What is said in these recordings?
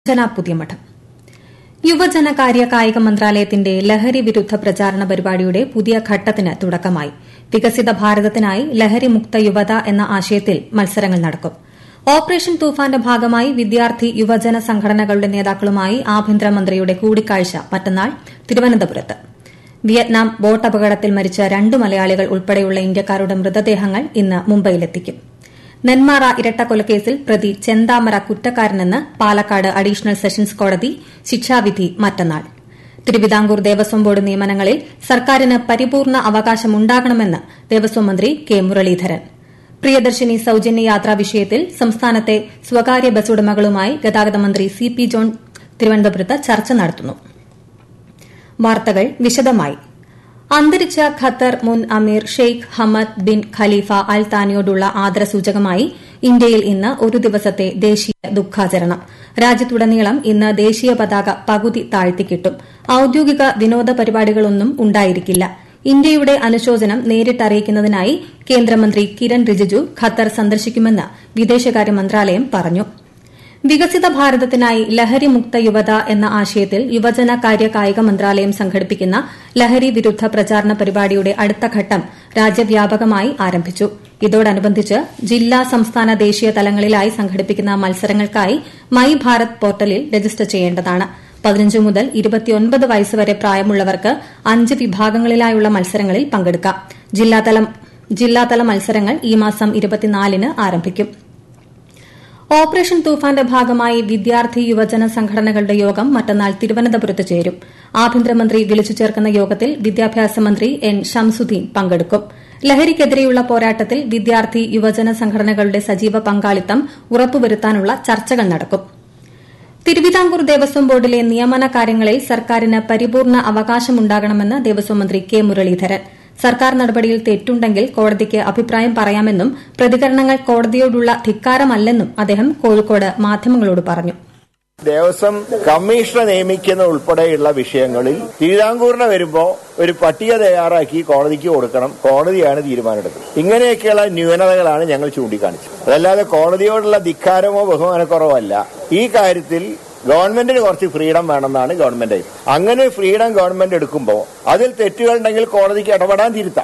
അഞ്ജന പുതിയമഠം യുവജനകാര്യ കായിക മന്ത്രാലയത്തിന്റെ ലഹരി വിരുദ്ധ പ്രചാരണ പരിപാടിയുടെ പുതിയ ഘട്ടത്തിന് തുടക്കമായി വികസിത ഭാരതത്തിനായി ലഹരി മുക്ത യുവത എന്ന ആശയത്തിൽ മത്സരങ്ങൾ നടക്കും ഓപ്പറേഷൻ തൂഫാന്റെ ഭാഗമായി വിദ്യാർത്ഥി യുവജന സംഘടനകളുടെ നേതാക്കളുമായി ആഭ്യന്തരമന്ത്രിയുടെ കൂടിക്കാഴ്ച മറ്റന്നാൾ തിരുവനന്തപുരത്ത് വിയറ്റ്നാം ബോട്ട് അപകടത്തിൽ മരിച്ച രണ്ട് മലയാളികൾ ഉൾപ്പെടെയുള്ള ഇന്ത്യക്കാരുടെ മൃതദേഹങ്ങൾ ഇന്ന് മുംബൈയിലെത്തിക്കും നെന്മാറ ഇരട്ടക്കൊലക്കേസിൽ പ്രതി ചെന്താമര കുറ്റക്കാരനെന്ന് പാലക്കാട് അഡീഷണൽ സെഷൻസ് കോടതി ശിക്ഷാവിധി മറ്റന്നാൾ തിരുവിതാംകൂർ ദേവസ്വം ബോർഡ് നിയമനങ്ങളിൽ സർക്കാരിന് പരിപൂർണ അവകാശമുണ്ടാകണമെന്ന് ദേവസ്വം മന്ത്രി കെ മുരളീധരൻ പ്രിയദർശിനി സൌജന്യ യാത്രാ വിഷയത്തിൽ സംസ്ഥാനത്തെ സ്വകാര്യ ബസ് ഉടമകളുമായി ഗതാഗത മന്ത്രി സി പി ജോൺ തിരുവനന്തപുരത്ത് ചർച്ച നടത്തുന്നു വാർത്തകൾ വിശദമായി അന്തരിച്ച ഖത്തർ മുൻ അമീർ Sheikh Hamad bin Khalifa Al താനിയോടുള്ള ആദരസൂചകമായി ഇന്ത്യയിൽ ഇന്ന് ഒരു ദിവസത്തെ ദേശീയ ദുഃഖാചരണം രാജ്യത്തുടനീളം ഇന്ന് ദേശീയ പതാക പകുതി താഴ്ത്തിക്കിട്ടും ഔദ്യോഗിക വിനോദ പരിപാടികളൊന്നും ഉണ്ടായിരിക്കില്ല ഇന്ത്യയുടെ അനുശോചനം നേരിട്ടറിയിക്കുന്നതിനായി കേന്ദ്രമന്ത്രി കിരൺ റിജിജു ഖത്തർ സന്ദർശിക്കുമെന്ന് വിദേശകാര്യ മന്ത്രാലയം പറഞ്ഞു വികസിത ഭാരതത്തിനായി ലഹരി മുക്ത യുവത എന്ന ആശയത്തിൽ യുവജന കാര്യ കായിക മന്ത്രാലയം സംഘടിപ്പിക്കുന്ന ലഹരി വിരുദ്ധ പ്രചാരണ പരിപാടിയുടെ അടുത്ത ഘട്ടം രാജ്യവ്യാപകമായി ആരംഭിച്ചു ഇതോടനുബന്ധിച്ച് ജില്ലാ സംസ്ഥാന ദേശീയ തലങ്ങളിലായി സംഘടിപ്പിക്കുന്ന മത്സരങ്ങൾക്കായി മൈ ഭാരത് പോർട്ടലിൽ രജിസ്റ്റർ ചെയ്യേണ്ടതാണ് പതിനഞ്ച് മുതൽ ഇരുപത്തിയൊൻപത് വയസ്സുവരെ പ്രായമുള്ളവർക്ക് അഞ്ച് വിഭാഗങ്ങളിലായുള്ള മത്സരങ്ങളിൽ പങ്കെടുക്കാം ജില്ലാതല മത്സരങ്ങൾ ഈ മാസം ഇരുപത്തിനാലിന് ആരംഭിക്കും ഓപ്പറേഷൻ തൂഫാന്റെ ഭാഗമായി വിദ്യാർത്ഥി യുവജന സംഘടനകളുടെ യോഗം മറ്റന്നാൾ തിരുവനന്തപുരത്ത് ചേരും ആഭ്യന്തരമന്ത്രി വിളിച്ചു ചേർക്കുന്ന യോഗത്തിൽ വിദ്യാഭ്യാസ മന്ത്രി എൻ ഷംസുദ്ദീൻ പങ്കെടുക്കും ലഹരിക്കെതിരെയുള്ള പോരാട്ടത്തിൽ വിദ്യാർത്ഥി യുവജന സംഘടനകളുടെ സജീവ പങ്കാളിത്തം ഉറപ്പുവരുത്താനുള്ള ചർച്ചകൾ നടക്കും തിരുവിതാംകൂർ ദേവസ്വം ബോർഡിലെ നിയമന കാര്യങ്ങളിൽ സർക്കാരിന് പരിപൂർണ അവകാശമുണ്ടാകണമെന്ന് ദേവസ്വം മന്ത്രി കെ മുരളീധരൻ സർക്കാർ നടപടിയിൽ തെറ്റുണ്ടെങ്കിൽ കോടതിക്ക് അഭിപ്രായം പറയാമെന്നും പ്രതികരണങ്ങൾ കോടതിയോടുള്ള ധിക്കാരമല്ലെന്നും അദ്ദേഹം കോഴിക്കോട് മാധ്യമങ്ങളോട് പറഞ്ഞു ദേവസ്വം കമ്മീഷണർ നിയമിക്കുന്ന ഉൾപ്പെടെയുള്ള വിഷയങ്ങളിൽ തിരുവിതാംകൂറിന് വരുമ്പോ ഒരു പട്ടിക തയ്യാറാക്കി കോടതിക്ക് കൊടുക്കണം കോടതിയാണ് തീരുമാനമെടുക്കുന്നത് ഇങ്ങനെയൊക്കെയുള്ള ന്യൂനതകളാണ് ഞങ്ങൾ ചൂണ്ടിക്കാണിച്ചത് അതല്ലാതെ കോടതിയോടുള്ള ധിക്കാരമോ ബഹുമാനക്കുറവോ അല്ല ഈ കാര്യത്തിൽ ഗവൺമെന്റിന് കുറച്ച് ഫ്രീഡം വേണമെന്നാണ് ഗവൺമെന്റ് അങ്ങനെ ഫ്രീഡം ഗവൺമെന്റ് എടുക്കുമ്പോൾ അതിൽ തെറ്റുകളുണ്ടെങ്കിൽ കോടതിക്ക് ഇടപെടാൻ തിരുത്താം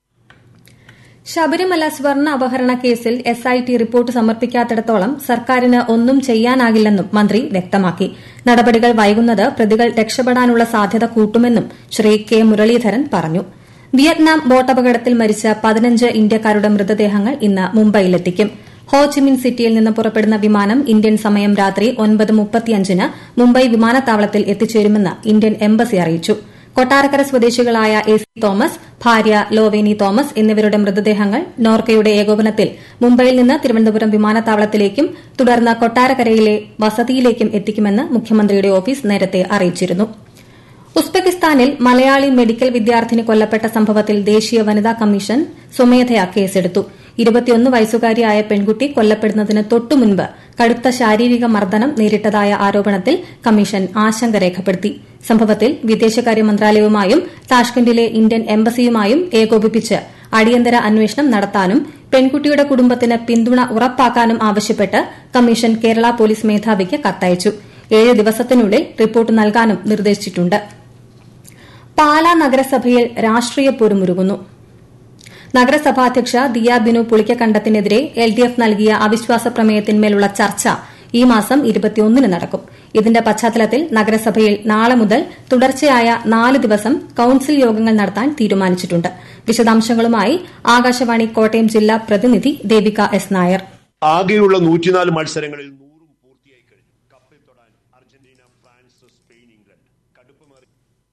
ശബരിമല സ്വർണ്ണ അപഹരണ കേസിൽ എസ് ഐ ടി റിപ്പോർട്ട് സമർപ്പിക്കാത്തിടത്തോളം സർക്കാരിന് ഒന്നും ചെയ്യാനാകില്ലെന്നും മന്ത്രി വ്യക്തമാക്കി നടപടികൾ വൈകുന്നത് പ്രതികൾ രക്ഷപ്പെടാനുള്ള സാധ്യത കൂട്ടുമെന്നും ശ്രീ കെ മുരളീധരൻ പറഞ്ഞു വിയറ്റ്നാം ബോട്ടപകടത്തിൽ മരിച്ച പതിനഞ്ച് ഇന്ത്യക്കാരുടെ മൃതദേഹങ്ങൾ ഇന്ന് മുംബൈയിലെത്തിക്കും ഹോച്ചിമിൻ സിറ്റിയിൽ നിന്ന് പുറപ്പെടുന്ന വിമാനം ഇന്ത്യൻ സമയം രാത്രി ഒൻപത് മുപ്പത്തിയഞ്ചിന് മുംബൈ വിമാനത്താവളത്തിൽ എത്തിച്ചേരുമെന്ന് ഇന്ത്യൻ എംബസി അറിയിച്ചു കൊട്ടാരക്കര സ്വദേശികളായ എ സി തോമസ് ഭാര്യ ലോവേനി തോമസ് എന്നിവരുടെ മൃതദേഹങ്ങൾ നോർക്കയുടെ ഏകോപനത്തിൽ മുംബൈയിൽ നിന്ന് തിരുവനന്തപുരം വിമാനത്താവളത്തിലേക്കും തുടർന്ന് കൊട്ടാരക്കരയിലെ വസതിയിലേക്കും എത്തിക്കുമെന്ന് മുഖ്യമന്ത്രിയുടെ ഓഫീസ് നേരത്തെ അറിയിച്ചിരുന്നു ഉസ്ബെക്കിസ്ഥാനിൽ മലയാളി മെഡിക്കൽ വിദ്യാർത്ഥിനി കൊല്ലപ്പെട്ട സംഭവത്തിൽ ദേശീയ വനിതാ കമ്മീഷൻ സ്വമേധയാ കേസെടുത്തു ഇരുപത്തിയൊന്ന് വയസ്സുകാരിയായ പെൺകുട്ടി കൊല്ലപ്പെടുന്നതിന് തൊട്ടുമുൻപ് കടുത്ത ശാരീരിക മർദ്ദനം നേരിട്ടതായ ആരോപണത്തിൽ കമ്മീഷൻ ആശങ്ക രേഖപ്പെടുത്തി സംഭവത്തിൽ വിദേശകാര്യ മന്ത്രാലയവുമായും താഷ്കന്റിലെ ഇന്ത്യൻ എംബസിയുമായും ഏകോപിപ്പിച്ച് അടിയന്തര അന്വേഷണം നടത്താനും പെൺകുട്ടിയുടെ കുടുംബത്തിന് പിന്തുണ ഉറപ്പാക്കാനും ആവശ്യപ്പെട്ട് കമ്മീഷൻ കേരള പോലീസ് മേധാവിക്ക് കത്തയച്ചു ഏഴ് ദിവസത്തിനുള്ളിൽ റിപ്പോർട്ട് നൽകാനും നിർദ്ദേശിച്ചിട്ടുണ്ട് പാലാ നഗരസഭയിൽ രാഷ്ട്രീയ പോരുമുരുകുന്നു നഗരസഭാധ്യക്ഷ ദിയ ബിനു പുളിക്കക്കണ്ടത്തിനെതിരെ എൽ ഡി എഫ് നൽകിയ അവിശ്വാസ പ്രമേയത്തിന്മേലുള്ള ചർച്ച ഈ മാസം ഇരുപത്തിയൊന്നിന് നടക്കും ഇതിന്റെ പശ്ചാത്തലത്തിൽ നഗരസഭയിൽ നാളെ മുതൽ തുടർച്ചയായ നാല് ദിവസം കൌൺസിൽ യോഗങ്ങൾ നടത്താൻ തീരുമാനിച്ചിട്ടുണ്ട് വിശദാംശങ്ങളുമായി ആകാശവാണി കോട്ടയം ജില്ലാ പ്രതിനിധി ദേവിക എസ് നായർ ആകെയുള്ള നൂറ്റിനാല് മത്സരങ്ങളിൽ നൂറും പൂർത്തിയായി കഴിഞ്ഞു കപ്പിൽ തൊടാൻ അർജന്റീന ഫ്രാൻസ് സ്പെയിൻ ഇംഗ്ലണ്ട് കടുപ്പമേറി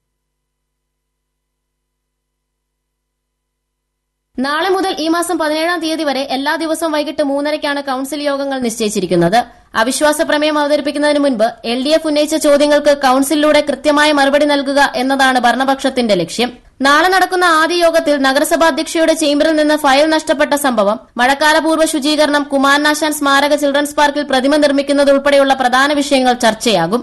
നാളെ മുതൽ ഈ മാസം പതിനേഴാം തീയതി വരെ എല്ലാ ദിവസവും വൈകിട്ട് മൂന്നരയ്ക്കാണ് കൌൺസിൽ യോഗങ്ങൾ നിശ്ചയിച്ചിരിക്കുന്നത് അവിശ്വാസ പ്രമേയം അവതരിപ്പിക്കുന്നതിന് മുൻപ് എൽ ഡി എഫ് ഉന്നയിച്ച ചോദ്യങ്ങൾക്ക് കൌൺസിലിലൂടെ കൃത്യമായ മറുപടി നൽകുക എന്നതാണ് ഭരണപക്ഷത്തിന്റെ ലക്ഷ്യം നാളെ നടക്കുന്ന ആദ്യ യോഗത്തിൽ നഗരസഭാ അധ്യക്ഷയുടെ ചേംബറിൽ നിന്ന് ഫയൽ നഷ്ടപ്പെട്ട സംഭവം മഴക്കാലപൂർവ്വ ശുചീകരണം കുമാരനാശാൻ സ്മാരക ചിൽഡ്രൻസ് പാർക്കിൽ പ്രതിമ നിർമ്മിക്കുന്നതുൾപ്പെടെയുള്ള പ്രധാന വിഷയങ്ങൾ ചർച്ചയാകും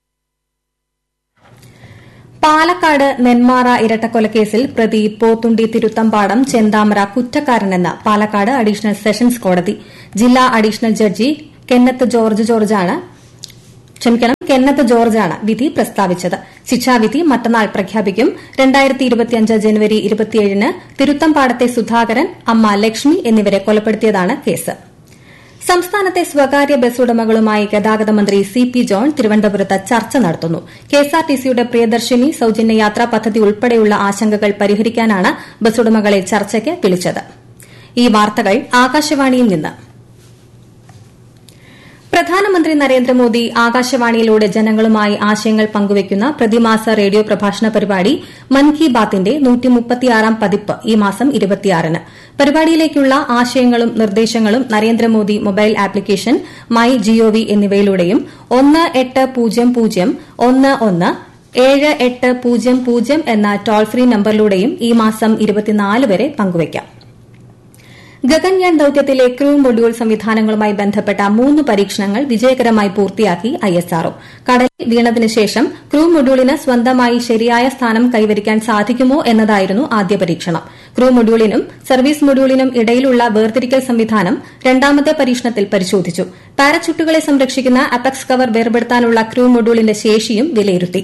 പാലക്കാട് നെന്മാറ ഇരട്ടക്കൊലക്കേസിൽ പ്രതി പോത്തുണ്ടി തിരുത്തമ്പാടം ചെന്താമര കുറ്റക്കാരനെന്ന് പാലക്കാട് അഡീഷണൽ സെഷൻസ് കോടതി ജില്ലാ അഡീഷണൽ ജഡ്ജി കെന്നത്ത് ജോർജ് ജോർജാണ് ക്ഷമിക്കണം കെന്നത്ത് ജോർജാണ് വിധി പ്രസ്താവിച്ചത് ശിക്ഷാവിധി മറ്റന്നാൾ പ്രഖ്യാപിക്കും ജനുവരി ഇരുപത്തിയേഴിന് തിരുത്തമ്പാടത്തെ സുധാകരൻ അമ്മ ലക്ഷ്മി എന്നിവരെ കൊലപ്പെടുത്തിയതാണ് കേസ് സംസ്ഥാനത്തെ സ്വകാര്യ ബസ് ഉടമകളുമായി ഗതാഗത മന്ത്രി സി പി ജോൺ തിരുവനന്തപുരത്ത് ചർച്ച നടത്തുന്നു കെഎസ്ആർടിസിയുടെ പ്രിയദർശിനി സൌജന്യ യാത്രാ പദ്ധതി ഉൾപ്പെടെയുള്ള ആശങ്കകൾ പരിഹരിക്കാനാണ് ബസ് ഉടമകളെ ചർച്ചയ്ക്ക് വിളിച്ചത് ഈ വാർത്തകൾ ആകാശവാണിയിൽ നിന്ന് പ്രധാനമന്ത്രി നരേന്ദ്രമോദി ആകാശവാണിയിലൂടെ ജനങ്ങളുമായി ആശയങ്ങൾ പങ്കുവയ്ക്കുന്ന പ്രതിമാസ റേഡിയോ പ്രഭാഷണ പരിപാടി മൻ കി ബാത്തിന്റെ പതിപ്പ് ഈ മാസം ഇരുപത്തിയാറിന് പരിപാടിയിലേക്കുള്ള ആശയങ്ങളും നിർദ്ദേശങ്ങളും Narendra Modi mobile application my G O V എന്നിവയിലൂടെയും ഒന്ന് എട്ട് പൂജ്യം പൂജ്യം ഒന്ന് ഒന്ന് ഏഴ് എട്ട് പൂജ്യം പൂജ്യം എന്ന ടോൾ ഫ്രീ നമ്പറിലൂടെയും ഈ മാസം ഇരുപത്തിനാല് വരെ പങ്കുവയ്ക്കാം ഗഗൻയാൻ ദൌത്യത്തിലെ ക്രൂ മൊഡ്യൂൾ സംവിധാനങ്ങളുമായി ബന്ധപ്പെട്ട മൂന്ന് പരീക്ഷണങ്ങൾ വിജയകരമായി പൂർത്തിയാക്കി ഐഎസ്ആർഒ കടലിൽ വീണതിന് ശേഷം ക്രൂ മൊഡ്യൂളിന് സ്വന്തമായി ശരിയായ സ്ഥാനം കൈവരിക്കാൻ സാധിക്കുമോ എന്നതായിരുന്നു ആദ്യ പരീക്ഷണം ക്രൂ മൊഡ്യൂളിനും സർവീസ് മൊഡ്യൂളിനും ഇടയിലുള്ള വേർതിരിക്കൽ സംവിധാനം രണ്ടാമത്തെ പരീക്ഷണത്തിൽ പരിശോധിച്ചു പാരച്യൂട്ടുകളെ സംരക്ഷിക്കുന്ന അപെക്സ് കവർ വേർപെടുത്താനുള്ള ക്രൂ മൊഡ്യൂളിന്റെ ശേഷിയും വിലയിരുത്തി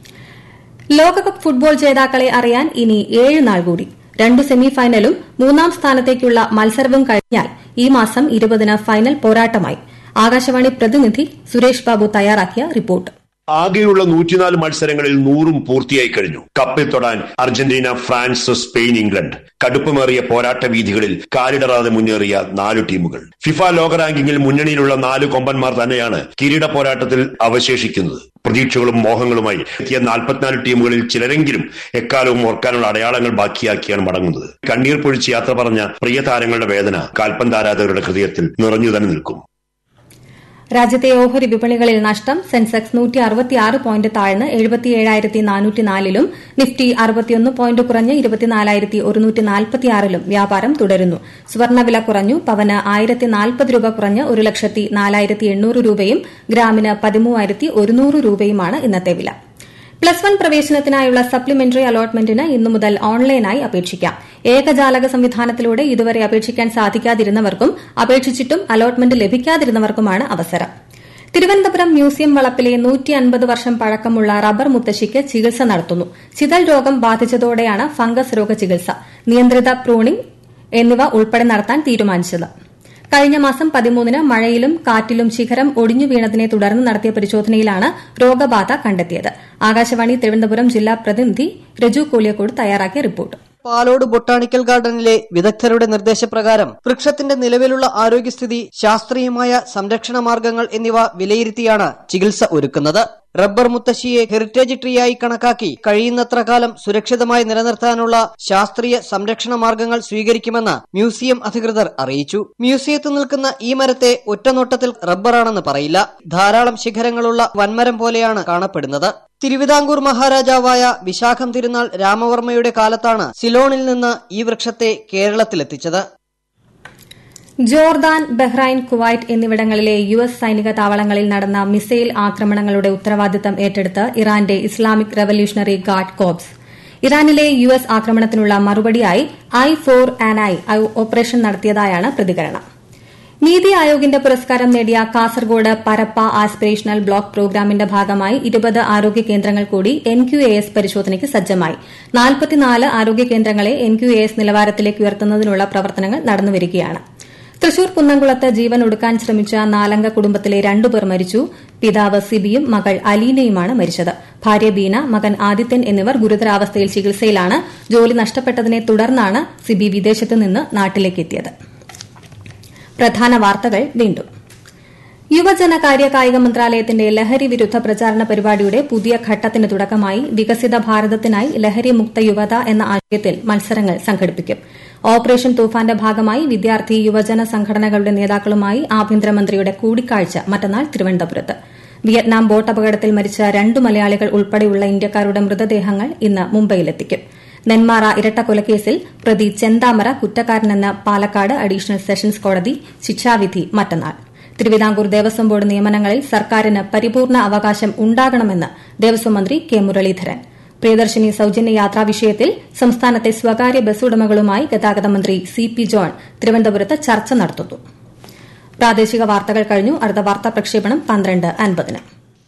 ലോകകപ്പ് ഫുട്ബോൾ ജേതാക്കളെ അറിയാൻ ഇനി ഏഴ് നാൾ കൂടി രണ്ടു സെമി ഫൈനലും മൂന്നാം സ്ഥാനത്തേക്കുള്ള മത്സരവും കഴിഞ്ഞാൽ ഈ മാസം ഇരുപതിന് ഫൈനൽ പോരാട്ടമായി ആകാശവാണി പ്രതിനിധി സുരേഷ് ബാബു തയ്യാറാക്കിയ റിപ്പോർട്ട് ആകെയുള്ള നൂറ്റിനാല് മത്സരങ്ങളിൽ നൂറും പൂർത്തിയായി കഴിഞ്ഞു കപ്പിൽ തൊടാൻ അർജന്റീന ഫ്രാൻസ് സ്പെയിൻ ഇംഗ്ലണ്ട് കടുപ്പമേറിയ പോരാട്ട വീഥികളിൽ കാലിടറാതെ മുന്നേറിയ നാലു ടീമുകൾ ഫിഫ ലോക റാങ്കിങ്ങിൽ മുന്നണിയിലുള്ള നാല് കൊമ്പന്മാർ തന്നെയാണ് കിരീട പോരാട്ടത്തിൽ അവശേഷിക്കുന്നത് പ്രതീക്ഷകളും മോഹങ്ങളുമായി എത്തിയ നാൽപ്പത്തിനാല് ടീമുകളിൽ ചിലരെങ്കിലും എക്കാലവും ഓർക്കാനുള്ള അടയാളങ്ങൾ ബാക്കിയാക്കിയാണ് മടങ്ങുന്നത് കണ്ണീർ പൊഴിച്ച് യാത്ര പറഞ്ഞ പ്രിയ താരങ്ങളുടെ വേദന കാൽപ്പന്താരാധകരുടെ ഹൃദയത്തിൽ നിറഞ്ഞു തന്നെ നിൽക്കും രാജ്യത്തെ ഓഹരി വിപണികളിൽ നഷ്ടം സെൻസെക്സ് നൂറ്റി അറുപത്തിയാറ് പോയിന്റ് താഴ്ന്ന് എഴുപത്തിയേഴായിരത്തി നാനൂറ്റിനാലിലും നിഫ്റ്റി അറുപത്തിയൊന്ന് പോയിന്റ് കുറഞ്ഞ് ഇരുപത്തിനാലായിരത്തി ഒരുന്നൂറ്റി നാൽപ്പത്തിയാറിലും വ്യാപാരം തുടരുന്നു സ്വർണ്ണവില കുറഞ്ഞു പവന് ആയിരത്തി നാൽപ്പത് രൂപ കുറഞ്ഞ് ഒരു ലക്ഷത്തി നാലായിരത്തി എണ്ണൂറ് രൂപയും ഗ്രാമിന് പതിമൂവായിരത്തി ഒരുന്നൂറ് രൂപയുമാണ് ഇന്നത്തെ വില പ്ലസ് വൺ പ്രവേശനത്തിനായുള്ള സപ്ലിമെന്ററി അലോട്ട്മെന്റിന് ഇന്നു മുതൽ ഓൺലൈനായി അപേക്ഷിക്കാം ഏകജാലക സംവിധാനത്തിലൂടെ ഇതുവരെ അപേക്ഷിക്കാൻ സാധിക്കാതിരുന്നവർക്കും അപേക്ഷിച്ചിട്ടും അലോട്ട്മെന്റ് ലഭിക്കാതിരുന്നവർക്കുമാണ് അവസരം തിരുവനന്തപുരം മ്യൂസിയം വളപ്പിലെ നൂറ്റി അൻപത് വർഷം പഴക്കമുള്ള റബ്ബർ മുത്തശ്ശിക്ക് ചികിത്സ നടത്തുന്നു ചിതൽ രോഗം ബാധിച്ചതോടെയാണ് ഫംഗസ് രോഗ ചികിത്സ നിയന്ത്രിത പ്രൂണിംഗ് എന്നിവ ഉൾപ്പെടെ നടത്താൻ തീരുമാനിച്ചത് കഴിഞ്ഞ മാസം പതിമൂന്നിന് മഴയിലും കാറ്റിലും ശിഖരം ഒടിഞ്ഞു വീണതിനെ തുടർന്ന് നടത്തിയ പരിശോധനയിലാണ് രോഗബാധ കണ്ടെത്തിയത് ആകാശവാണി തിരുവനന്തപുരം ജില്ലാ പ്രതിനിധി രജു കോലിയക്കോട് തയ്യാറാക്കിയ റിപ്പോർട്ട് പാലോട് ബൊട്ടാണിക്കൽ ഗാർഡനിലെ വിദഗ്ധരുടെ നിർദ്ദേശപ്രകാരം വൃക്ഷത്തിന്റെ നിലവിലുള്ള ആരോഗ്യസ്ഥിതി ശാസ്ത്രീയമായ സംരക്ഷണ മാർഗങ്ങൾ എന്നിവ വിലയിരുത്തിയാണ് ചികിത്സ ഒരുക്കുന്നത് റബ്ബർ മുത്തശ്ശിയെ ഹെറിറ്റേജ് ട്രീയായി കണക്കാക്കി കഴിയുന്നത്ര കാലം സുരക്ഷിതമായി നിലനിർത്താനുള്ള ശാസ്ത്രീയ സംരക്ഷണ മാർഗങ്ങൾ സ്വീകരിക്കുമെന്ന് മ്യൂസിയം അധികൃതർ അറിയിച്ചു മ്യൂസിയത്തിൽ നിൽക്കുന്ന ഈ മരത്തെ ഒറ്റനോട്ടത്തിൽ റബ്ബറാണെന്ന് പറയില്ല ധാരാളം ശിഖരങ്ങളുള്ള വൻമരം പോലെയാണ് കാണപ്പെടുന്നത് തിരുവിതാംകൂർ മഹാരാജാവായ വിശാഖം തിരുനാൾ രാമവർമ്മയുടെ കാലത്താണ് സിലോണിൽ നിന്ന് ഈ വൃക്ഷത്തെ കേരളത്തിലെത്തിച്ചത് ജോർദാൻ ബഹ്റൈൻ കുവൈറ്റ് എന്നിവിടങ്ങളിലെ യു എസ് സൈനിക താവളങ്ങളിൽ നടന്ന മിസൈൽ ആക്രമണങ്ങളുടെ ഉത്തരവാദിത്തം ഏറ്റെടുത്ത് ഇറാന്റെ ഇസ്ലാമിക് റവല്യൂഷണറി ഗാർഡ് കോപ്സ് ഇറാനിലെ യു എസ് ആക്രമണത്തിനുള്ള മറുപടിയായി eye for an eye operation നടത്തിയതായാണ് പ്രതികരണം നീതി ആയോഗിന്റെ പുരസ്കാരം നേടിയ കാസർഗോഡ് പരപ്പ ആസ്പിറേഷണൽ ബ്ലോക്ക് പ്രോഗ്രാമിന്റെ ഭാഗമായി ഇരുപത് ആരോഗ്യ കേന്ദ്രങ്ങൾ കൂടി എൻ ക്യു എ എസ് പരിശോധനയ്ക്ക് സജ്ജമായി നാൽപ്പത്തിനാല് ആരോഗ്യ കേന്ദ്രങ്ങളെ എൻ ക്യു എ എസ് നിലവാരത്തിലേക്ക് ഉയർത്തുന്നതിനുള്ള പ്രവർത്തനങ്ങൾ നടന്നുവരികയാണ് തൃശൂർ കുന്നംകുളത്ത് ജീവൻ ഒടുക്കാൻ ശ്രമിച്ച നാലംഗ കുടുംബത്തിലെ രണ്ടുപേർ മരിച്ചു പിതാവ് സിബിയും മകൾ അലീനയുമാണ് മരിച്ചത് ഭാര്യ ബീന മകൻ ആദിത്യൻ എന്നിവർ ഗുരുതരാവസ്ഥയിൽ ചികിത്സയിലാണ് ജോലി നഷ്ടപ്പെട്ടതിനെ തുടർന്നാണ് സിബി വിദേശത്ത് നിന്ന് നാട്ടിലേക്കെത്തിയത് പ്രധാന വാർത്തകൾ വീണ്ടും യുവജനകാര്യ കായിക മന്ത്രാലയത്തിന്റെ ലഹരി വിരുദ്ധ പ്രചാരണ പരിപാടിയുടെ പുതിയ ഘട്ടത്തിന് തുടക്കമായി വികസിത ഭാരതത്തിനായി ലഹരി മുക്ത യുവത എന്ന ആശയത്തിൽ മത്സരങ്ങൾ സംഘടിപ്പിക്കും ഓപ്പറേഷൻ തൂഫാന്റെ ഭാഗമായി വിദ്യാർത്ഥി യുവജന സംഘടനകളുടെ നേതാക്കളുമായി ആഭ്യന്തരമന്ത്രിയുടെ കൂടിക്കാഴ്ച മറ്റന്നാൾ തിരുവനന്തപുരത്ത് വിയറ്റ്നാം ബോട്ട് അപകടത്തിൽ മരിച്ച രണ്ടു മലയാളികൾ ഉൾപ്പെടെയുള്ള ഇന്ത്യക്കാരുടെ മൃതദേഹങ്ങൾ ഇന്ന് മുംബൈയിലെത്തിക്കും നെന്മാറ ഇരട്ടക്കൊലക്കേസിൽ പ്രതി ചെന്താമര കുറ്റക്കാരനെന്ന് പാലക്കാട് അഡീഷണൽ സെഷൻസ് കോടതി ശിക്ഷാവിധി മറ്റന്നാൾ തിരുവിതാംകൂർ ദേവസ്വം ബോർഡ് നിയമനങ്ങളിൽ സർക്കാരിന് പരിപൂർണ അവകാശം ഉണ്ടാകണമെന്ന് ദേവസ്വം മന്ത്രി കെ മുരളീധരൻ പ്രിയദർശിനി സൌജന്യ യാത്രാ വിഷയത്തിൽ സംസ്ഥാനത്തെ സ്വകാര്യ ബസ് ഉടമകളുമായി ഗതാഗത മന്ത്രി സി പി ജോൺ തിരുവനന്തപുരത്ത് ചർച്ച നടത്തുന്നു പ്രാദേശിക വാർത്തകൾ കഴിഞ്ഞു അടുത്ത വാർത്താ പ്രക്ഷേപണം പന്ത്രണ്ട് അൻപതിന്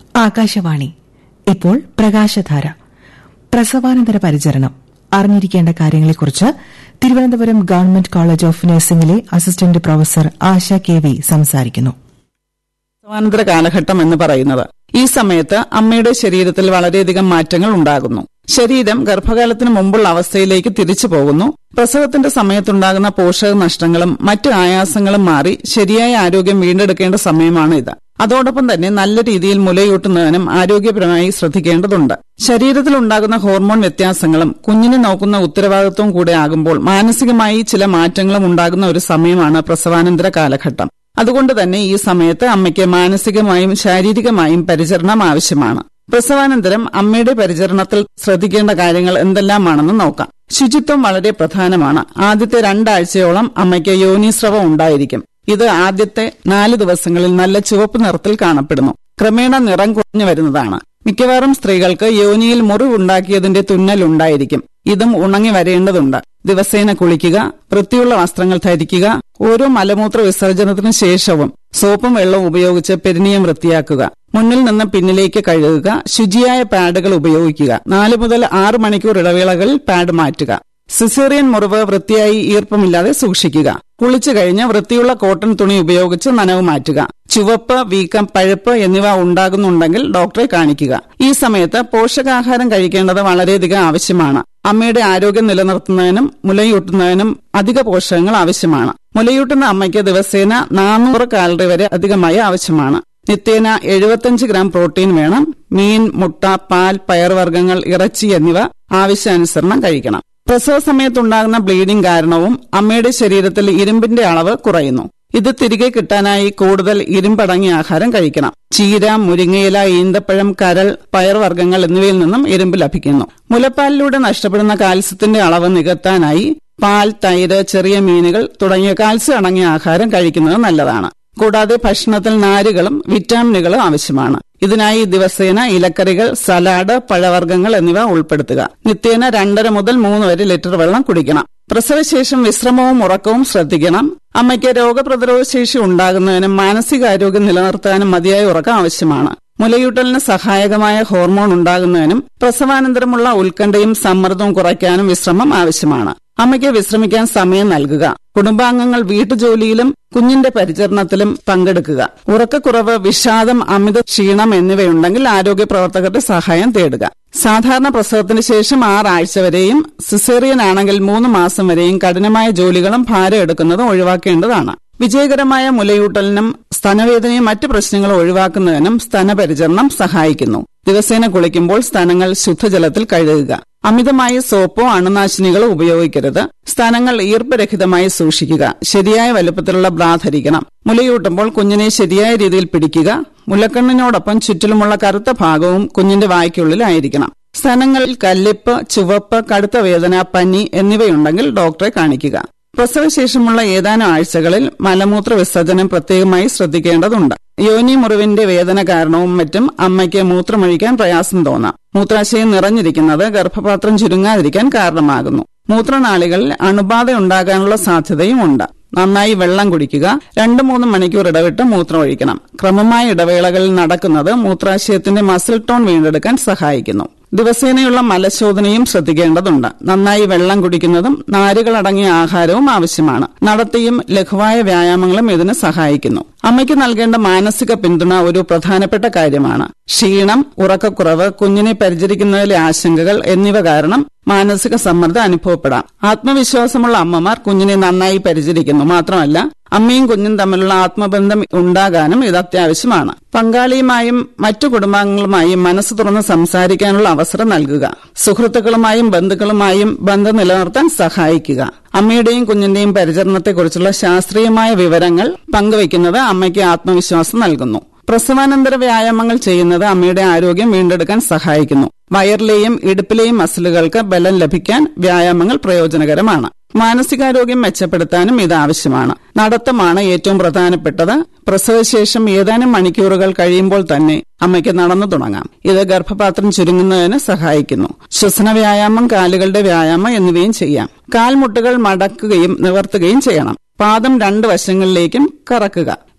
ആകാശവാണി ഇപ്പോൾ പ്രകാശധാര പ്രസവാനന്തര പരിചരണം അറിഞ്ഞിരിക്കേണ്ട കാര്യങ്ങളെക്കുറിച്ച് തിരുവനന്തപുരം ഗവൺമെന്റ് കോളേജ് ഓഫ് നഴ്സിംഗിലെ assistant professor Asha K V സംസാരിക്കുന്നു പ്രസവാനന്തര കാലഘട്ടം എന്ന് പറയുന്നത് ഈ സമയത്ത് അമ്മയുടെ ശരീരത്തിൽ വളരെയധികം മാറ്റങ്ങൾ ഉണ്ടാകുന്നു ശരീരം ഗർഭകാലത്തിന് മുമ്പുള്ള അവസ്ഥയിലേക്ക് തിരിച്ചു പോകുന്നു പ്രസവത്തിന്റെ സമയത്തുണ്ടാകുന്ന പോഷക നഷ്ടങ്ങളും മറ്റു ആയാസങ്ങളും മാറി ശരിയായ ആരോഗ്യം വീണ്ടെടുക്കേണ്ട സമയമാണ് ഇത് അതോടൊപ്പം തന്നെ നല്ല രീതിയിൽ മുലയൂട്ടുന്നതിനും ആരോഗ്യപരമായി ശ്രദ്ധിക്കേണ്ടതുണ്ട് ശരീരത്തിൽ ഉണ്ടാകുന്ന ഹോർമോൺ വ്യത്യാസങ്ങളും കുഞ്ഞിനെ നോക്കുന്ന ഉത്തരവാദിത്വവും കൂടെ ആകുമ്പോൾ മാനസികമായി ചില മാറ്റങ്ങളും ഉണ്ടാകുന്ന ഒരു സമയമാണ് പ്രസവാനന്തര കാലഘട്ടം അതുകൊണ്ട് തന്നെ ഈ സമയത്ത് അമ്മയ്ക്ക് മാനസികമായും ശാരീരികമായും പരിചരണം ആവശ്യമാണ് പ്രസവാനന്തരം അമ്മയുടെ പരിചരണത്തിൽ ശ്രദ്ധിക്കേണ്ട കാര്യങ്ങൾ എന്തെല്ലാമാണെന്ന് നോക്കാം ശുചിത്വം വളരെ പ്രധാനമാണ് ആദ്യത്തെ രണ്ടാഴ്ചയോളം അമ്മയ്ക്ക് യോനിസ്രവം ഉണ്ടായിരിക്കും ഇത് ആദ്യത്തെ നാല് ദിവസങ്ങളിൽ നല്ല ചുവപ്പ് നിറത്തിൽ കാണപ്പെടുന്നു ക്രമേണ നിറം കുറഞ്ഞു വരുന്നതാണ് മിക്കവാറും സ്ത്രീകൾക്ക് യോനിയിൽ മുറിവുണ്ടാക്കിയതിന്റെ തുന്നൽ ഉണ്ടായിരിക്കും ഇതും ഉണങ്ങി വരേണ്ടതുണ്ട് ദിവസേന കുളിക്കുക വൃത്തിയുള്ള വസ്ത്രങ്ങൾ ധരിക്കുക ഓരോ മലമൂത്ര വിസർജനത്തിനു ശേഷവും സോപ്പും വെള്ളവും ഉപയോഗിച്ച് പെരിനിയം വൃത്തിയാക്കുക മുന്നിൽ നിന്ന് പിന്നിലേക്ക് കഴുകുക ശുചിയായ പാഡുകൾ ഉപയോഗിക്കുക നാല് മുതൽ ആറ് മണിക്കൂർ ഇടവേളകളിൽ പാഡ് മാറ്റുക സിസേറിയൻ മുറിവ് വൃത്തിയായി ഈർപ്പമില്ലാതെ സൂക്ഷിക്കുക കുളിച്ചു കഴിഞ്ഞ് വൃത്തിയുള്ള കോട്ടൺ തുണി ഉപയോഗിച്ച് നനവ് മാറ്റുക ചുവപ്പ് വീക്കം പഴുപ്പ് എന്നിവ ഉണ്ടാകുന്നുണ്ടെങ്കിൽ ഡോക്ടറെ കാണിക്കുക ഈ സമയത്ത് പോഷകാഹാരം കഴിക്കേണ്ടത് വളരെയധികം ആവശ്യമാണ് അമ്മയുടെ ആരോഗ്യം നിലനിർത്തുന്നതിനും മുലയൂട്ടുന്നതിനും അധിക പോഷകങ്ങൾ ആവശ്യമാണ് മുലയൂട്ടുന്ന അമ്മയ്ക്ക് ദിവസേന നാനൂറ് കാലറി വരെ അധികമായി ആവശ്യമാണ് നിത്യേന എഴുപത്തിയഞ്ച് ഗ്രാം പ്രോട്ടീൻ വേണം മീൻ മുട്ട പാൽ പയർവർഗ്ഗങ്ങൾ ഇറച്ചി എന്നിവ ആവശ്യാനുസരണം കഴിക്കണം പ്രസവ സമയത്തുണ്ടാകുന്ന ബ്ലീഡിംഗ് കാരണവും അമ്മയുടെ ശരീരത്തിൽ ഇരുമ്പിന്റെ അളവ് കുറയുന്നു ഇത് തിരികെ കിട്ടാനായി കൂടുതൽ ഇരുമ്പടങ്ങിയ ആഹാരം കഴിക്കണം ചീര മുരിങ്ങയില ഈന്തപ്പഴം കരൾ പയർവർഗ്ഗങ്ങൾ എന്നിവയിൽ നിന്നും ഇരുമ്പ് ലഭിക്കുന്നു മുലപ്പാലിലൂടെ നഷ്ടപ്പെടുന്ന കാൽസ്യത്തിന്റെ അളവ് നികത്താനായി പാൽ തൈര് ചെറിയ മീനുകൾ തുടങ്ങിയ കാൽസ്യം അടങ്ങിയ ആഹാരം കഴിക്കുന്നത് നല്ലതാണ് കൂടാതെ ഭക്ഷണത്തിൽ നാരുകളും വിറ്റാമിനുകളും ആവശ്യമാണ് ഇതിനായി ദിവസേന ഇലക്കറികൾ സലാഡ് പഴവർഗ്ഗങ്ങൾ എന്നിവ ഉൾപ്പെടുത്തുക നിത്യേന രണ്ടര മുതൽ മൂന്ന് വരെ ലിറ്റർ വെള്ളം കുടിക്കണം പ്രസവശേഷം വിശ്രമവും ഉറക്കവും ശ്രദ്ധിക്കണം അമ്മയ്ക്ക് രോഗപ്രതിരോധ ശേഷി ഉണ്ടാകുന്നതിനും മാനസികാരോഗ്യം നിലനിർത്താനും മതിയായ ഉറക്കം ആവശ്യമാണ് മുലയൂട്ടലിന് സഹായകമായ ഹോർമോൺ ഉണ്ടാകുന്നതിനും പ്രസവാനന്തരമുള്ള ഉത്കണ്ഠയും സമ്മർദ്ദവും കുറയ്ക്കാനും വിശ്രമം ആവശ്യമാണ് അമ്മയ്ക്ക് വിശ്രമിക്കാൻ സമയം നൽകുക കുടുംബാംഗങ്ങൾ വീട്ടുജോലിയിലും കുഞ്ഞിന്റെ പരിചരണത്തിലും പങ്കെടുക്കുക ഉറക്കക്കുറവ് വിഷാദം അമിത ക്ഷീണം എന്നിവയുണ്ടെങ്കിൽ ആരോഗ്യ പ്രവർത്തകരുടെ സഹായം തേടുക സാധാരണ പ്രസവത്തിന് ശേഷം ആറാഴ്ച വരെയും സിസേറിയൻ ആണെങ്കിൽ മൂന്ന് മാസം വരെയും കഠിനമായ ജോലികളും ഭാരം എടുക്കുന്നതും ഒഴിവാക്കേണ്ടതാണ് വിജയകരമായ മുലയൂട്ടലിനും സ്തനവേദനയും മറ്റ് പ്രശ്നങ്ങളും ഒഴിവാക്കുന്നതിനും സ്തനപരിചരണം സഹായിക്കുന്നു ദിവസേന കുളിക്കുമ്പോൾ സ്തനങ്ങൾ ശുദ്ധജലത്തിൽ കഴുകുക അമിതമായ സോപ്പോ അണുനാശിനികളോ ഉപയോഗിക്കരുത് സ്ഥാനങ്ങൾ ഈർപ്പരഹിതമായി സൂക്ഷിക്കുക ശരിയായ വലുപ്പത്തിലുള്ള ബ്രാ ധരിക്കണം മുലയൂട്ടുമ്പോൾ കുഞ്ഞിനെ ശരിയായ രീതിയിൽ പിടിക്കുക മുലക്കണ്ണിനോടൊപ്പം ചുറ്റിലുമുള്ള കറുത്ത ഭാഗവും കുഞ്ഞിന്റെ വായ്ക്കുള്ളിലായിരിക്കണം സ്ഥാനങ്ങളിൽ കല്ലിപ്പ് ചുവപ്പ് കടുത്ത വേദന പനി എന്നിവയുണ്ടെങ്കിൽ ഡോക്ടറെ കാണിക്കുക പ്രസവശേഷമുള്ള ഏതാനും ആഴ്ചകളിൽ മലമൂത്ര വിസർജനം പ്രത്യേകമായി ശ്രദ്ധിക്കേണ്ടതുണ്ട് യോനി മുറിവിന്റെ വേദന കാരണവും മറ്റും അമ്മയ്ക്ക് മൂത്രമൊഴിക്കാൻ പ്രയാസം തോന്നാം മൂത്രാശയം നിറഞ്ഞിരിക്കുന്നത് ഗർഭപാത്രം ചുരുങ്ങാതിരിക്കാൻ കാരണമാകുന്നു മൂത്രനാളികളിൽ അണുബാധ ഉണ്ടാകാനുള്ള സാധ്യതയും ഉണ്ട് നന്നായി വെള്ളം കുടിക്കുക രണ്ടു മൂന്ന് മണിക്കൂർ ഇടവിട്ട് മൂത്രം ഒഴിക്കണം ക്രമമായ ഇടവേളകളിൽ നടക്കുന്നത് മൂത്രാശയത്തിന്റെ മസിൽ ടോൺ വീണ്ടെടുക്കാൻ സഹായിക്കുന്നു ദിവസേനയുള്ള മലശോധനയും ശ്രദ്ധിക്കേണ്ടതുണ്ട് നന്നായി വെള്ളം കുടിക്കുന്നതും നാരുകളടങ്ങിയ ആഹാരവും ആവശ്യമാണ് നടത്തിയും ലഘുവായ വ്യായാമങ്ങളും ഇതിന് സഹായിക്കുന്നു അമ്മയ്ക്ക് നൽകേണ്ട മാനസിക പിന്തുണ ഒരു പ്രധാനപ്പെട്ട കാര്യമാണ് ക്ഷീണം ഉറക്കക്കുറവ് കുഞ്ഞിനെ പരിചരിക്കുന്നതിലെ ആശങ്കകൾ എന്നിവ കാരണം മാനസിക സമ്മർദ്ദം അനുഭവപ്പെടാം ആത്മവിശ്വാസമുള്ള അമ്മമാർ കുഞ്ഞിനെ നന്നായി പരിചരിക്കുന്നു മാത്രമല്ല അമ്മയും കുഞ്ഞും തമ്മിലുള്ള ആത്മബന്ധം ഉണ്ടാകാനും ഇത് അത്യാവശ്യമാണ് പങ്കാളിയുമായും മറ്റു കുടുംബാംഗങ്ങളുമായും മനസ്സ് തുറന്ന് സംസാരിക്കാനുള്ള അവസരം നൽകുക സുഹൃത്തുക്കളുമായും ബന്ധുക്കളുമായും ബന്ധം നിലനിർത്താൻ സഹായിക്കുക അമ്മയുടെയും കുഞ്ഞിന്റെയും പരിചരണത്തെക്കുറിച്ചുള്ള ശാസ്ത്രീയമായ വിവരങ്ങൾ പങ്കുവയ്ക്കുന്നത് അമ്മയ്ക്ക് ആത്മവിശ്വാസം നൽകുന്നു പ്രസവാനന്തര വ്യായാമങ്ങൾ ചെയ്യുന്നത് അമ്മയുടെ ആരോഗ്യം വീണ്ടെടുക്കാൻ സഹായിക്കുന്നു വയറിലെയും ഇടുപ്പിലെയും മസിലുകൾക്ക് ബലം ലഭിക്കാൻ വ്യായാമങ്ങൾ പ്രയോജനകരമാണ് മാനസികാരോഗ്യം മെച്ചപ്പെടുത്താനും ഇത് ആവശ്യമാണ് നടത്തമാണ് ഏറ്റവും പ്രധാനപ്പെട്ടത് പ്രസവശേഷം ഏതാനും മണിക്കൂറുകൾ കഴിയുമ്പോൾ തന്നെ അമ്മയ്ക്ക് നടന്നു തുടങ്ങാം ഇത് ഗർഭപാത്രം ചുരുങ്ങുന്നതിന് സഹായിക്കുന്നു ശ്വസന വ്യായാമം കാലുകളുടെ വ്യായാമം എന്നിവയും ചെയ്യാം കാൽമുട്ടുകൾ മടക്കുകയും നിവർത്തുകയും ചെയ്യണം പാദം രണ്ട് വശങ്ങളിലേക്കും കറക്കുക